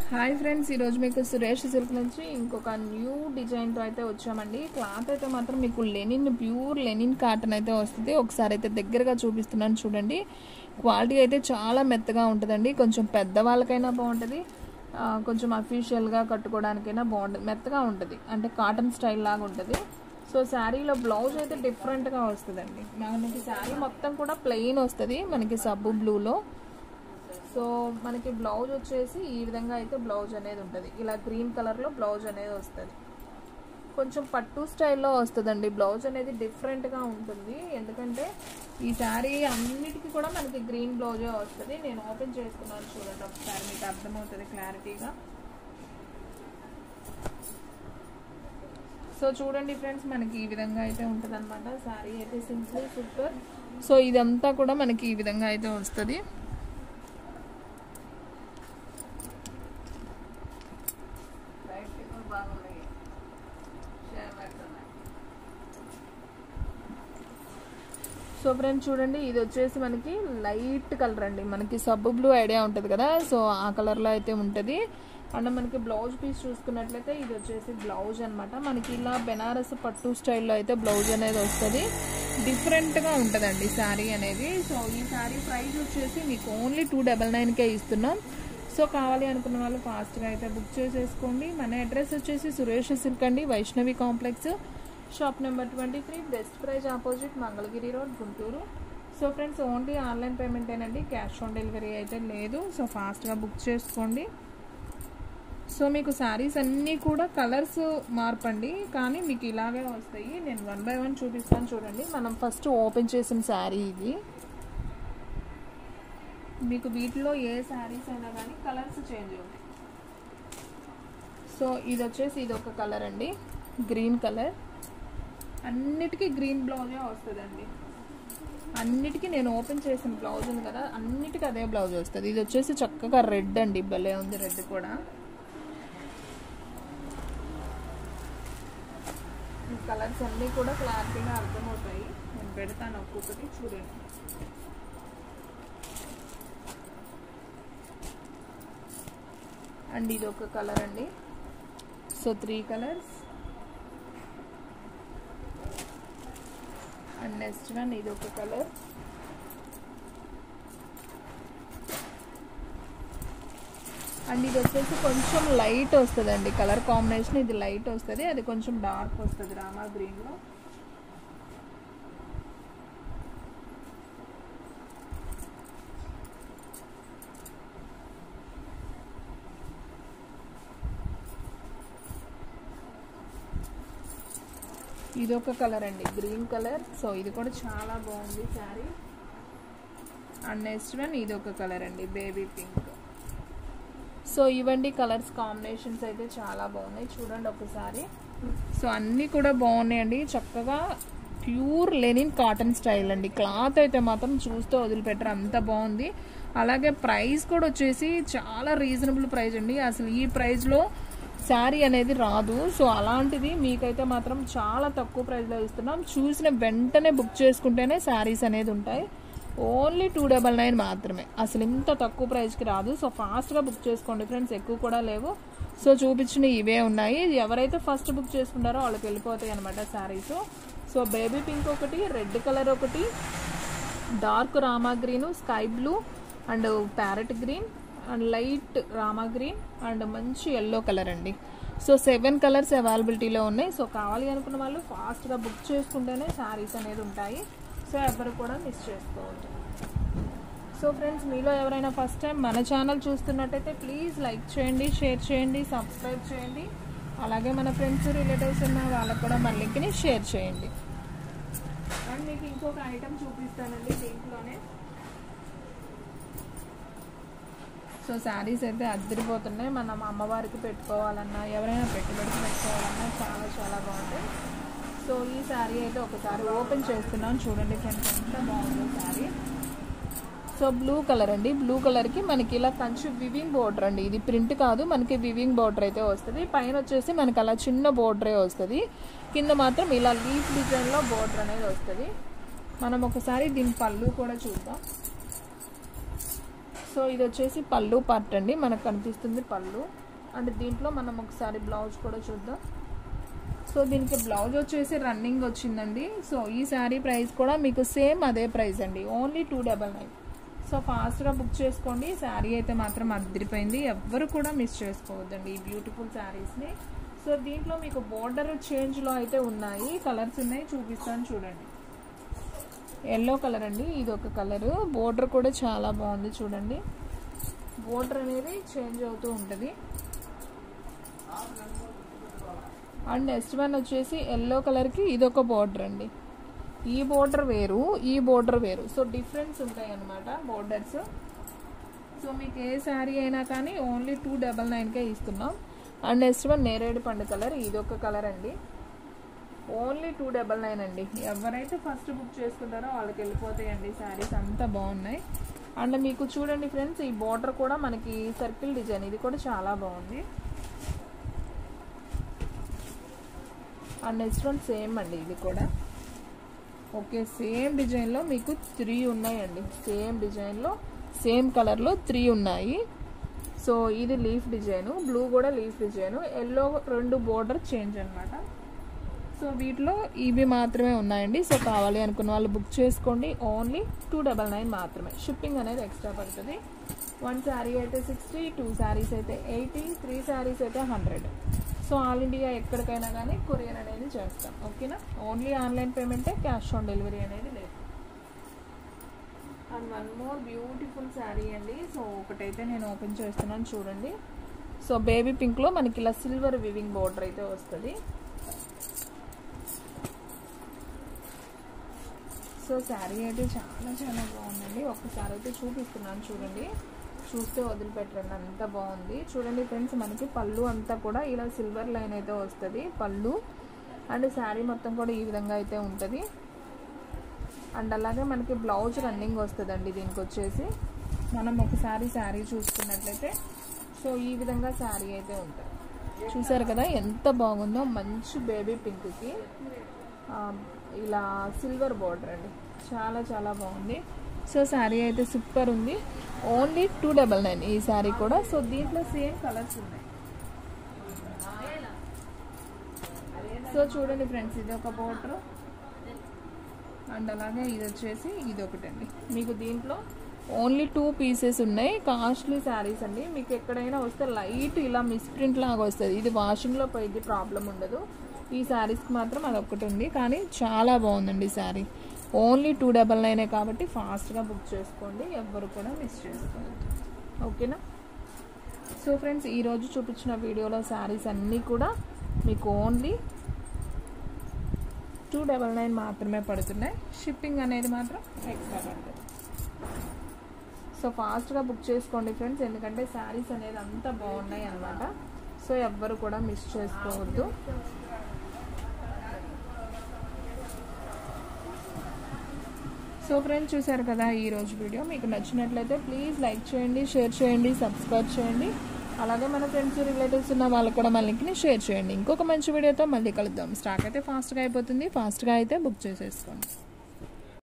hi friends ఈరోజు మీకు Suresh silk నుంచి ఇంకొక న్యూ డిజైన్తో అయితే వచ్చామండి క్లాత్ అయితే మాత్రం మీకు లెనిన్ ప్యూర్ లెనిన్ కాటన్ అయితే వస్తుంది ఒకసారి అయితే దగ్గరగా చూపిస్తున్నాను చూడండి క్వాలిటీ అయితే చాలా మెత్తగా ఉంటుందండి కొంచెం పెద్దవాళ్ళకైనా బాగుంటుంది ఆ, కొంచెం అఫీషియల్గా కట్టుకోవడానికైనా బాగుంటుంది మెత్తగా ఉంటుంది అంటే కాటన్ స్టైల్ లాగా ఉంటుంది సో శారీలో బ్లౌజ్ అయితే డిఫరెంట్గా వస్తుందండి మనకి శారీ మొత్తం కూడా ప్లెయిన్ వస్తుంది మనకి సబ్బు బ్లూలో సో మనకి బ్లౌజ్ వచ్చేసి ఈ విధంగా అయితే బ్లౌజ్ అనేది ఉంటుంది ఇలా గ్రీన్ కలర్లో బ్లౌజ్ అనేది వస్తుంది కొంచెం పట్టు స్టైల్లో వస్తుందండి బ్లౌజ్ అనేది డిఫరెంట్గా ఉంటుంది ఎందుకంటే ఈ శారీ అన్నిటికీ కూడా మనకి గ్రీన్ బ్లౌజే వస్తుంది నేను ఓపెన్ చేసుకున్నాను చూడండి ఒకసారి మీకు అర్థమవుతుంది క్లారిటీగా సో చూడండి ఫ్రెండ్స్ మనకి ఈ విధంగా అయితే ఉంటుంది అనమాట శారీ అయితే సింపుల్ సూపర్ సో ఇదంతా కూడా మనకి ఈ విధంగా అయితే వస్తుంది సో ఫ్రెండ్స్ చూడండి ఇది వచ్చేసి మనకి లైట్ కలర్ అండి మనకి సబ్బు బ్లూ ఐడియా ఉంటుంది కదా సో ఆ కలర్లో అయితే ఉంటుంది అండ్ మనకి బ్లౌజ్ పీస్ చూసుకున్నట్లయితే ఇది వచ్చేసి బ్లౌజ్ అనమాట మనకి ఇలా బెనారస్ పట్టు స్టైల్లో అయితే బ్లౌజ్ అనేది వస్తుంది డిఫరెంట్గా ఉంటుందండి శారీ అనేది సో ఈ శారీ ప్రైస్ వచ్చేసి మీకు ఓన్లీ టూ డబల్ నైన్కే ఇస్తున్నాం సో కావాలి అనుకున్న వాళ్ళు ఫాస్ట్గా అయితే బుక్ చేసేసుకోండి మన అడ్రస్ వచ్చేసి సురేష్ సిల్క్ అండి Vaishnavi complex shop number twenty three best price opposite Mangalagiri road Guntur so friends only online పేమెంటేనండి క్యాష్ ఆన్ డెలివరీ అయితే లేదు సో ఫాస్ట్గా బుక్ చేసుకోండి సో మీకు శారీస్ అన్నీ కూడా కలర్స్ మార్పండి కానీ మీకు ఇలాగే వస్తాయి నేను వన్ బై వన్ చూపిస్తాను చూడండి మనం ఫస్ట్ ఓపెన్ చేసిన శారీ ఇది మీకు వీటిలో ఏ శారీస్ అయినా కానీ కలర్స్ చేంజ్ అవుతాయి సో ఇది వచ్చేసి ఇది ఒక కలర్ అండి గ్రీన్ కలర్ అన్నిటికీ గ్రీన్ బ్లౌజే వస్తుందండి అన్నిటికీ నేను ఓపెన్ చేసిన బ్లౌజ్ ఉంది కదా అన్నిటికీ అదే బ్లౌజ్ వస్తుంది ఇది వచ్చేసి చక్కగా రెడ్ అండి భలే ఉంది రెడ్ కూడా ఈ కలర్స్ అన్నీ కూడా క్లారిటీగా అర్థమవుతాయి నేను పెడతాను ఒక్కొక్కటి చూడండి అండ్ ఇది ఒక కలర్ అండి so three colours and next one ఇది ఒక కలర్ అండ్ ఇది వచ్చేసి కొంచెం లైట్ వస్తుందండి కలర్ కాంబినేషన్ ఇది లైట్ వస్తుంది అది కొంచెం డార్క్ వస్తుంది రామా గ్రీన్లో ఇది ఒక కలర్ అండి గ్రీన్ కలర్ సో ఇది కూడా చాలా బాగుంది శారీ అండ్ నెక్స్ట్ వన్ ఇది ఒక కలర్ అండి బేబీ పింక్ సో ఇవండి కలర్స్ కాంబినేషన్స్ అయితే చాలా బాగున్నాయి చూడండి ఒకసారి సో అన్నీ కూడా బాగున్నాయండి చక్కగా ప్యూర్ లెనిన్ కాటన్ స్టైల్ అండి క్లాత్ అయితే మాత్రం చూస్తూ వదిలిపెట్టరు అంత బాగుంది అలాగే ప్రైస్ కూడా వచ్చేసి చాలా రీజనబుల్ ప్రైస్ అండి అసలు ఈ ప్రైస్లో శారీ అనేది రాదు సో అలాంటిది మీకైతే మాత్రం చాలా తక్కువ ప్రైస్లో ఇస్తున్నాం చూసిన వెంటనే బుక్ చేసుకుంటేనే శారీస్ అనేది ఉంటాయి ఓన్లీ టూ డబల్ నైన్ మాత్రమే అసలు ఇంత తక్కువ ప్రైస్కి రాదు సో ఫాస్ట్గా బుక్ చేసుకోండి ఫ్రెండ్స్ ఎక్కువ కూడా లేవు సో చూపించిన ఇవే ఉన్నాయి ఎవరైతే ఫస్ట్ బుక్ చేసుకుంటారో వాళ్ళకి వెళ్ళిపోతాయి అనమాట శారీస్ సో బేబీ పింక్ ఒకటి రెడ్ కలర్ ఒకటి dark Rama green sky blue and parrot green and light Rama green and మంచి ఎల్లో కలర్ అండి సో సెవెన్ కలర్స్ అవైలబిలిటీలో ఉన్నాయి సో కావాలి అనుకున్న వాళ్ళు ఫాస్ట్గా బుక్ చేసుకుంటేనే శారీస్ అనేది ఉంటాయి సో ఎవరు కూడా మిస్ చేసుకోవద్దు సో ఫ్రెండ్స్ మీలో ఎవరైనా ఫస్ట్ టైం మన ఛానల్ చూస్తున్నట్టయితే ప్లీజ్ లైక్ చేయండి షేర్ చేయండి సబ్స్క్రైబ్ చేయండి అలాగే మన ఫ్రెండ్స్ రిలేటివ్స్ ఉన్న వాళ్ళకు కూడా మన లింక్ని షేర్ చేయండి అండ్ మీకు ఇంకొక ఐటమ్ చూపిస్తానండి దీంట్లోనే సో శారీస్ అయితే అద్దరిపోతున్నాయి మనం అమ్మవారికి పెట్టుకోవాలన్నా ఎవరైనా పెట్టుబడికి పెట్టుకోవాలన్నా చాలా చాలా బాగుంటాయి సో ఈ శారీ అయితే ఒకసారి ఓపెన్ చేస్తున్నాను చూడండి ఫ్రెండ్స్ ఎంత బాగుందో శారీ సో బ్లూ కలర్ అండి బ్లూ కలర్కి మనకి ఇలా కంచి వివింగ్ బోర్డర్ అండి ఇది ప్రింట్ కాదు మనకి వివింగ్ బోర్డర్ అయితే వస్తుంది పైన వచ్చేసి మనకి అలా చిన్న బోర్డరే వస్తుంది కింద మాత్రం ఇలా లీఫ్ డిజైన్లో బోర్డర్ అనేది వస్తుంది మనం ఒకసారి దీని పళ్ళు కూడా చూద్దాం సో సో ఇది వచ్చేసి పళ్ళు పార్ట్ అండి మనకు కనిపిస్తుంది పళ్ళు అండ్ దీంట్లో మనం ఒకసారి బ్లౌజ్ కూడా చూద్దాం సో దీనికి బ్లౌజ్ వచ్చేసి రన్నింగ్ వచ్చిందండి సో ఈ శారీ ప్రైస్ కూడా మీకు సేమ్ అదే ప్రైస్ అండి only two double nine so ఫాస్ట్గా బుక్ చేసుకోండి శారీ అయితే మాత్రం అదిరిపోయింది ఎవ్వరు కూడా మిస్ చేసుకోవద్దండి ఈ బ్యూటిఫుల్ శారీస్ని సో దీంట్లో మీకు బోర్డర్ చేంజ్లో అయితే ఉన్నాయి కలర్స్ ఉన్నాయి చూపిస్తాను చూడండి ఎల్లో కలర్ అండి ఇది ఒక కలర్ బోర్డర్ కూడా చాలా బాగుంది చూడండి బోర్డర్ అనేది చేంజ్ అవుతూ ఉంటుంది అండ్ నెక్స్ట్ వన్ వచ్చేసి ఎల్లో కలర్కి ఇదొక బోర్డర్ అండి ఈ బోర్డర్ వేరు ఈ బోర్డర్ వేరు సో డిఫరెన్స్ ఉంటాయి అన్నమాట బోర్డర్స్ సో మీకు ఏ శారీ అయినా కానీ ఓన్లీ టూ డబల్ నైన్కే ఇస్తున్నాం అండ్ నెక్స్ట్ వన్ నేరేడు పండు కలర్ ఇదొక కలర్ అండి ఓన్లీ టూ డబల్ నైన్ అండి ఎవరైతే ఫస్ట్ బుక్ చేసుకుంటారో వాళ్ళకి వెళ్ళిపోతాయండి శారీస్ అంతా బాగున్నాయి అండ్ మీకు చూడండి ఫ్రెండ్స్ ఈ బోర్డర్ కూడా మనకి సర్కిల్ డిజైన్ ఇది కూడా చాలా బాగుంది అండ్ నెక్స్ట్ వన్ సేమ్ అండి ఇది కూడా ఓకే సేమ్ డిజైన్లో మీకు త్రీ ఉన్నాయండి సేమ్ డిజైన్లో సేమ్ కలర్లో త్రీ ఉన్నాయి సో ఇది లీఫ్ డిజైన్ బ్లూ కూడా లీఫ్ డిజైన్ ఎల్లో రెండు బోర్డర్ చేంజ్ అనమాట సో వీటిలో ఇవి మాత్రమే ఉన్నాయండి సో కావాలి అనుకున్న వాళ్ళు బుక్ చేసుకోండి ఓన్లీ టూ డబల్ నైన్ మాత్రమే షిప్పింగ్ అనేది ఎక్స్ట్రా పడుతుంది వన్ శారీ అయితే సిక్స్టీ టూ శారీస్ అయితే ఎయిటీ త్రీ శారీస్ అయితే హండ్రెడ్ సో ఆల్ ఇండియా ఎక్కడికైనా కానీ కొరియర్ అనేది చేస్తాం ఓకేనా ఓన్లీ ఆన్లైన్ పేమెంటే క్యాష్ ఆన్ డెలివరీ అనేది లేదు and one more beautiful sari అండి సో ఒకటైతే నేను ఓపెన్ చేస్తున్నాను చూడండి సో బేబీ పింక్లో మనకి ఇలా సిల్వర్ వివింగ్ బోర్డర్ అయితే వస్తుంది సో శారీ అయితే చాలా చాలా బాగుందండి ఒక్కసారి అయితే చూపిస్తున్నాను చూడండి చూస్తే వదిలిపెట్టండి అంత బాగుంది చూడండి ఫ్రెండ్స్ మనకి పళ్ళు అంతా కూడా ఇలా సిల్వర్ లైన్ అయితే వస్తుంది పళ్ళు అండ్ శారీ మొత్తం కూడా ఈ విధంగా అయితే ఉంటుంది అండ్ అలాగే మనకి బ్లౌజ్ రన్నింగ్ వస్తుందండి దీనికి వచ్చేసి మనం ఒకసారి శారీ చూసుకున్నట్లయితే సో ఈ విధంగా శారీ అయితే ఉంటుంది చూసారు కదా ఎంత బాగుందో మంచి బేబీ పింక్కి ఇలా సిల్వర్ బార్డర్ అండి చాలా చాలా బాగుంది సో శారీ అయితే సూపర్ ఉంది ఓన్లీ టూ డబల్ నైన్ ఈ శారీ కూడా సో దీంట్లో సేమ్ కలర్స్ ఉన్నాయి సో చూడండి ఫ్రెండ్స్ ఇది ఒక బోర్డర్ అండ్ అలాగే ఇది వచ్చేసి ఇది ఒకటండి మీకు దీంట్లో ఓన్లీ టూ పీసెస్ ఉన్నాయి కాస్ట్లీ శారీస్ అండి మీకు ఎక్కడైనా వస్తే లైట్ ఇలా మిస్ప్రింట్ లాగా వస్తుంది ఇది వాషింగ్లో పోయింది ప్రాబ్లం ఉండదు ఈ శారీస్కి మాత్రం అది ఒక్కటి ఉంది కానీ చాలా బాగుందండి శారీ ఓన్లీ టూ డబల్ నైనే కాబట్టి ఫాస్ట్గా బుక్ చేసుకోండి ఎవ్వరు కూడా మిస్ చేసుకోవద్దు ఓకేనా సో ఫ్రెండ్స్ ఈరోజు చూపించిన వీడియోలో శారీస్ అన్నీ కూడా మీకు ఓన్లీ టూ డబల్ నైన్ మాత్రమే పడుతున్నాయి షిప్పింగ్ అనేది మాత్రం ఎక్స్ట్రా పడుతుంది సో ఫాస్ట్గా బుక్ చేసుకోండి ఫ్రెండ్స్ ఎందుకంటే శారీస్ అనేది అంతా బాగున్నాయి అనమాట సో ఎవ్వరు కూడా మిస్ చేసుకోవద్దు సో ఫ్రెండ్స్ చూసారు కదా ఈరోజు వీడియో మీకు నచ్చినట్లయితే ప్లీజ్ లైక్ చేయండి షేర్ చేయండి సబ్స్క్రైబ్ చేయండి అలాగే మన ఫ్రెండ్స్ రిలేటివ్స్ ఉన్న వాళ్ళకి కూడా మన లింక్ని షేర్ చేయండి ఇంకొక మంచి వీడియోతో మళ్ళీ కలుద్దాం స్టాక్ అయితే ఫాస్ట్గా అయిపోతుంది ఫాస్ట్గా అయితే బుక్ చేసేసుకోండి